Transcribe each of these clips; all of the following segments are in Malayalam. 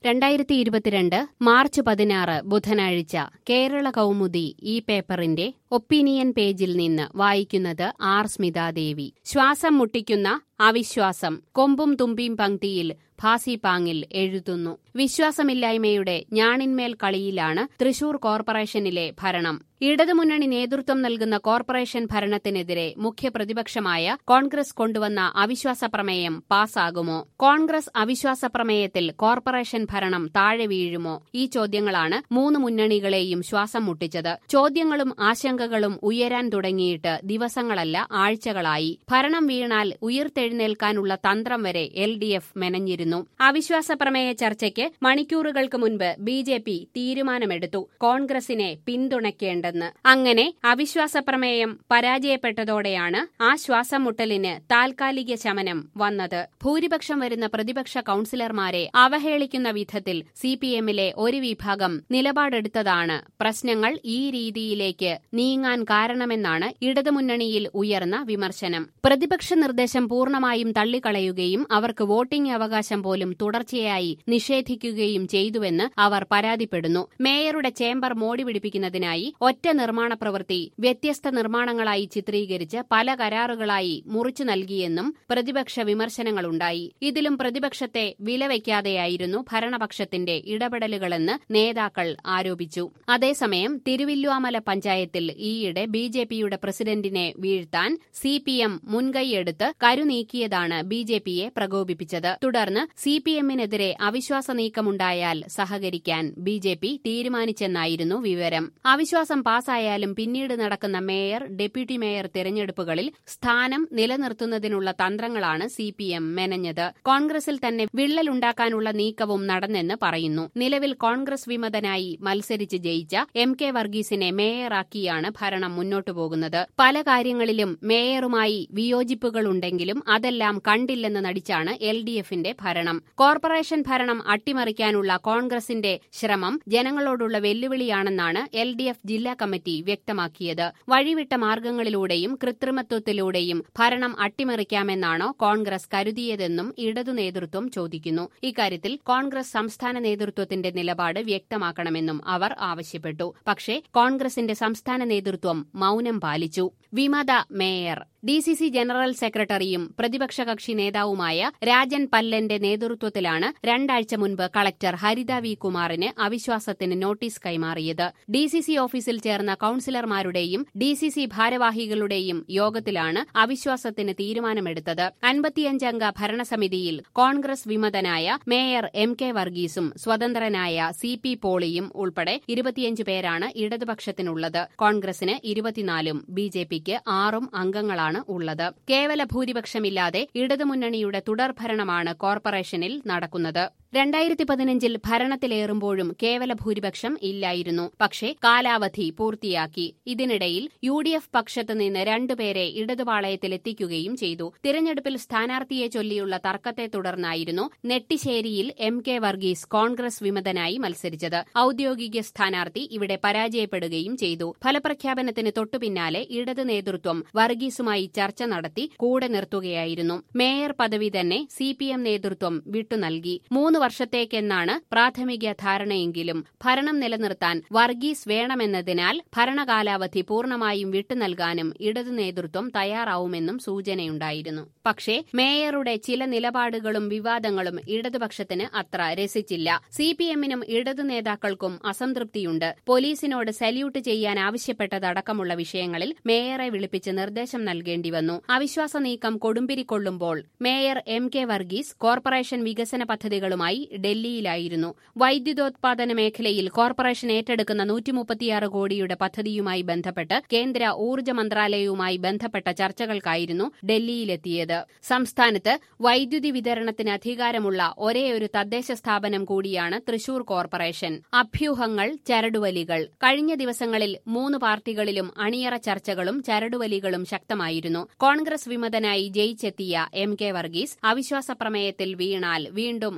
രണ്ടായിരത്തി ഇരുപത്തിരണ്ട് മാർച്ച് പതിനാറ് ബുധനാഴ്ച കേരള കൗമുദി ഈ പേപ്പറിന്റെ ഒപ്പീനിയൻ പേജിൽ നിന്ന് വായിക്കുന്നത് ആർ സ്മിതാദേവി ശ്വാസം മുട്ടിക്കുന്ന അവിശ്വാസം കൊമ്പും തുമ്പിയും പങ്ക്തിയിൽ ഭാസിപാങ്ങിൽ എഴുതുന്നു വിശ്വാസമില്ലായ്മയുടെ ഞാണിന്മേൽ കളിയിലാണ് തൃശൂർ കോർപ്പറേഷനിലെ ഭരണം ഇടതുമുന്നണി നേതൃത്വം നൽകുന്ന കോർപ്പറേഷൻ ഭരണത്തിനെതിരെ മുഖ്യപ്രതിപക്ഷമായ കോൺഗ്രസ് കൊണ്ടുവന്ന അവിശ്വാസ പ്രമേയം പാസ്സാകുമോ കോൺഗ്രസ് അവിശ്വാസ പ്രമേയത്തിൽ കോർപ്പറേഷൻ ഭരണം താഴെ വീഴുമോ ഈ ചോദ്യങ്ങളാണ് മൂന്ന് മുന്നണികളെയും ശ്വാസം മുട്ടിച്ചത് ചോദ്യങ്ങളും ആശങ്കകളും ഉയരാൻ തുടങ്ങിയിട്ട് ദിവസങ്ങളല്ല ആഴ്ചകളായി ഭരണം വീണാൽ ഉയർത്തെഴുന്നേൽക്കാനുള്ള തന്ത്രം വരെ എൽ ഡി എഫ് മെനഞ്ഞിരുന്നു അവിശ്വാസ പ്രമേയ ചർച്ചയ്ക്ക് മണിക്കൂറുകൾക്ക് മുൻപ് ബി ജെ പി തീരുമാനമെടുത്തു കോൺഗ്രസിനെ പിന്തുണയ്ക്കേണ്ടെന്ന് അങ്ങനെ അവിശ്വാസ പ്രമേയം പരാജയപ്പെട്ടതോടെയാണ് ആ ശ്വാസം മുട്ടലിന് താൽക്കാലിക ശമനം വന്നത് ഭൂരിപക്ഷം വരുന്ന പ്രതിപക്ഷ കൌൺസിലർമാരെ അവഹേളിക്കുന്ന വിധത്തിൽ സി പി എമ്മിലെ ഒരു വിഭാഗം നിലപാടെടുത്തതാണ് പ്രശ്നങ്ങൾ ഈ രീതിയിലേക്ക് നീങ്ങാൻ കാരണമെന്നാണ് ഇടതുമുന്നണിയിൽ ഉയർന്ന വിമർശനം പ്രതിപക്ഷ നിർദ്ദേശം പൂർണ്ണമായും തള്ളിക്കളയുകയും അവർക്ക് വോട്ടിംഗ് അവകാശം പോലും തുടർച്ചയായി നിഷേധിക്കുകയും ചെയ്തുവെന്ന് അവർ പരാതിപ്പെടുന്നു മേയറുടെ ചേംബർ മോടി പിടിപ്പിക്കുന്നതിനായി ഒറ്റ നിർമ്മാണ പ്രവൃത്തി വ്യത്യസ്ത നിർമ്മാണങ്ങളായി ചിത്രീകരിച്ച് പല കരാറുകളായി മുറിച്ചു നൽകിയെന്നും പ്രതിപക്ഷ വിമർശനങ്ങളുണ്ടായി ഇതിലും പ്രതിപക്ഷത്തെ വിലവയ്ക്കാതെയായിരുന്നു ഭരണപക്ഷത്തിന്റെ ഇടപെടലുകളെന്ന് നേതാക്കൾ ആരോപിച്ചു അതേസമയം തിരുവില്ലുവാമല പഞ്ചായത്തിൽ ഈയിടെ ബി ജെ പിയുടെ പ്രസിഡന്റിനെ വീഴ്ത്താൻ സി പി എം മുൻകൈയെടുത്ത് കരുനീക്കിയതാണ് ബി ജെ പിയെ പ്രകോപിപ്പിച്ചത് തുടർന്ന് സി പി എമ്മിനെതിരെ അവിശ്വാസ നീക്കമുണ്ടായാൽ സഹകരിക്കാൻ ബി ജെ പി തീരുമാനിച്ചെന്നായിരുന്നു വിവരം അവിശ്വാസം പാസായാലും പിന്നീട് നടക്കുന്ന മേയർ ഡെപ്യൂട്ടി മേയർ തെരഞ്ഞെടുപ്പുകളിൽ സ്ഥാനം നിലനിർത്തുന്നതിനുള്ള തന്ത്രങ്ങളാണ് സി പി എം മെനഞ്ഞത് കോൺഗ്രസിൽ തന്നെ വിള്ളലുണ്ടാക്കാനുള്ള നീക്കവും നടന്നെന്ന് പറയുന്നു നിലവിൽ കോൺഗ്രസ് വിമതനായി മത്സരിച്ച് ജയിച്ച എം കെ വർഗീസിനെ മേയറാക്കിയാണ് ഭരണം മുന്നോട്ടു പോകുന്നത് പല കാര്യങ്ങളിലും മേയറുമായി വിയോജിപ്പുകളുണ്ടെങ്കിലും അതെല്ലാം കണ്ടില്ലെന്ന് നടിച്ചാണ് എൽ ഡി എഫിന്റെ ഭരണം കോർപ്പറേഷൻ ഭരണം അട്ടിമറിക്കാനുള്ള കോൺഗ്രസിന്റെ ശ്രമം ജനങ്ങളോടുള്ള വെല്ലുവിളിയാണെന്നാണ് എൽ ഡി എഫ് ജില്ലാ കമ്മിറ്റി വ്യക്തമാക്കിയത് വഴിവിട്ട മാർഗങ്ങളിലൂടെയും കൃത്രിമത്വത്തിലൂടെയും ഭരണം അട്ടിമറിക്കാമെന്നാണോ കോൺഗ്രസ് കരുതിയതെന്നും ഇടതു നേതൃത്വം ചോദിക്കുന്നു ഇക്കാര്യത്തിൽ കോൺഗ്രസ് സംസ്ഥാന നേതൃത്വത്തിന്റെ നിലപാട് വ്യക്തമാക്കണമെന്നും അവർ ആവശ്യപ്പെട്ടു പക്ഷേ കോൺഗ്രസിന്റെ സംസ്ഥാന നേതൃത്വം മൌനം പാലിച്ചു വിമത mayor D C C general സെക്രട്ടറിയും പ്രതിപക്ഷ കക്ഷി നേതാവുമായ രാജൻ പല്ലന്റെ നേതൃത്വത്തിലാണ് രണ്ടാഴ്ച മുൻപ് കളക്ടർ ഹരിത വി കുമാറിന് അവിശ്വാസത്തിന് നോട്ടീസ് കൈമാറിയത് ഡി സി സി ഓഫീസിൽ ചേർന്ന കൌൺസിലർമാരുടെയും ഡി സി സി ഭാരവാഹികളുടെയും യോഗത്തിലാണ് അവിശ്വാസത്തിന് തീരുമാനമെടുത്തത് അൻപത്തിയഞ്ചംഗ ഭരണസമിതിയിൽ കോൺഗ്രസ് വിമതനായ മേയർ എം കെ വർഗീസും സ്വതന്ത്രനായ സി പി പോളിയും ഉൾപ്പെടെ ഇരുപത്തിയഞ്ച് പേരാണ് ഇടതുപക്ഷത്തിനുള്ളത് കോൺഗ്രസിന് ഇരുപത്തിനാലും ബി ജെ പിക്ക് ആറും അംഗങ്ങളാണ് ഉള്ളത് കേവല ഭൂരിപക്ഷമില്ലാതെ ഇടതുമുന്നണിയുടെ തുടർഭരണമാണ് കോർപ്പറേഷനിൽ നടക്കുന്നത് രണ്ടായിരത്തി പതിനഞ്ചിൽ ഭരണത്തിലേറുമ്പോഴും കേവല ഭൂരിപക്ഷം ഇല്ലായിരുന്നു പക്ഷേ കാലാവധി പൂർത്തിയാക്കി ഇതിനിടയിൽ യു ഡി എഫ് പക്ഷത്ത് നിന്ന് രണ്ടുപേരെ ഇടതുപാളയത്തിലെത്തിക്കുകയും ചെയ്തു തിരഞ്ഞെടുപ്പിൽ സ്ഥാനാർത്ഥിയെ ചൊല്ലിയുള്ള തർക്കത്തെ തുടർന്നായിരുന്നു നെട്ടിശ്ശേരിയിൽ എം കെ വർഗീസ് കോൺഗ്രസ് വിമതനായി മത്സരിച്ചത് ഔദ്യോഗിക സ്ഥാനാർത്ഥി ഇവിടെ പരാജയപ്പെടുകയും ചെയ്തു ഫലപ്രഖ്യാപനത്തിന് തൊട്ടുപിന്നാലെ ഇടത് നേതൃത്വം വർഗീസുമായി ചർച്ച നടത്തി കൂടെ നിർത്തുകയായിരുന്നു മേയർ പദവി തന്നെ സി പി എം നേതൃത്വം വിട്ടുനൽകി മൂന്ന് വർഷത്തേക്കെന്നാണ് പ്രാഥമിക ധാരണയെങ്കിലും ഭരണം നിലനിർത്താൻ വർഗീസ് വേണമെന്നതിനാൽ ഭരണകാലാവധി പൂർണ്ണമായും വിട്ടുനൽകാനും ഇടതു നേതൃത്വം തയ്യാറാവുമെന്നും സൂചനയുണ്ടായിരുന്നു പക്ഷേ മേയറുടെ ചില നിലപാടുകളും വിവാദങ്ങളും ഇടതുപക്ഷത്തിന് അത്ര രസിച്ചില്ല സി പി എമ്മിനും ഇടതു നേതാക്കൾക്കും അസംതൃപ്തിയുണ്ട് പോലീസിനോട് സല്യൂട്ട് ചെയ്യാൻ ആവശ്യപ്പെട്ടതടക്കമുള്ള വിഷയങ്ങളിൽ മേയറെ വിളിപ്പിച്ച് നിർദ്ദേശം നൽകേണ്ടി വന്നു അവിശ്വാസ നീക്കം കൊടുമ്പിരിക്കൊള്ളുമ്പോൾ mayor M K Varghese corporation വികസന പദ്ധതികളുമായി ഡൽഹിയിലായിരുന്നു വൈദ്യുതോത്പാദന മേഖലയിൽ കോർപ്പറേഷൻ ഏറ്റെടുക്കുന്ന നൂറ്റിമുപ്പത്തിയാറ് കോടിയുടെ പദ്ധതിയുമായി ബന്ധപ്പെട്ട് കേന്ദ്ര ഊർജ്ജ മന്ത്രാലയവുമായി ബന്ധപ്പെട്ട ചർച്ചകൾക്കായിരുന്നു ഡൽഹിയിലെത്തിയത് സംസ്ഥാനത്ത് വൈദ്യുതി വിതരണത്തിന് അധികാരമുള്ള ഒരേയൊരു തദ്ദേശ സ്ഥാപനം കൂടിയാണ് തൃശൂർ കോർപ്പറേഷൻ അഭ്യൂഹങ്ങൾ ചരടുവലികൾ കഴിഞ്ഞ ദിവസങ്ങളിൽ മൂന്ന് പാർട്ടികളിലും അണിയറ ചർച്ചകളും ചരടുവലികളും ശക്തമായിരുന്നു കോൺഗ്രസ് വിമതനായി ജയിച്ചെത്തിയ എം കെ വർഗീസ് അവിശ്വാസ പ്രമേയത്തിൽ വീണാൽ വീണ്ടും അദ്ദേഹത്തെ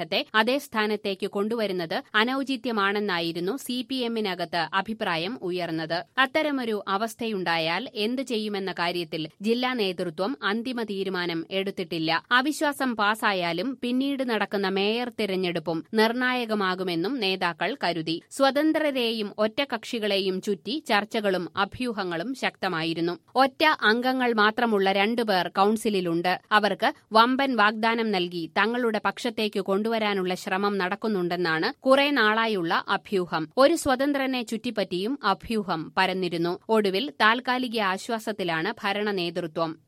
അദ്ദേഹത്തെ അതേ സ്ഥാനത്തേക്ക് കൊണ്ടുവരുന്നത് അനൌചിത്യമാണെന്നായിരുന്നു സി പി എമ്മിനകത്ത് അഭിപ്രായം ഉയർന്നത് അത്തരമൊരു അവസ്ഥയുണ്ടായാൽ എന്ത് ചെയ്യുമെന്ന കാര്യത്തിൽ ജില്ലാ നേതൃത്വം അന്തിമ തീരുമാനം എടുത്തിട്ടില്ല അവിശ്വാസം പാസായാലും പിന്നീട് നടക്കുന്ന മേയർ തിരഞ്ഞെടുപ്പും നിർണായകമാകുമെന്നും നേതാക്കൾ കരുതി സ്വതന്ത്രരെയും ഒറ്റകക്ഷികളെയും ചുറ്റി ചർച്ചകളും അഭ്യൂഹങ്ങളും ശക്തമായിരുന്നു ഒറ്റ അംഗങ്ങൾ മാത്രമുള്ള രണ്ടുപേർ കൌൺസിലിലുണ്ട് അവർക്ക് വമ്പൻ വാഗ്ദാനം നൽകി തങ്ങളുടെ പക്ഷത്തേക്ക് കൊണ്ടുവരാനുള്ള ശ്രമം നടക്കുന്നുണ്ടെന്നാണ് കുറെ നാളായുള്ള അഭ്യൂഹം ഒരു സ്വതന്ത്രനെ ചുറ്റിപ്പറ്റിയും അഭ്യൂഹം പരന്നിരുന്നു ഒടുവിൽ താൽക്കാലിക ആശ്വാസത്തിലാണ് ഭരണ നേതൃത്വം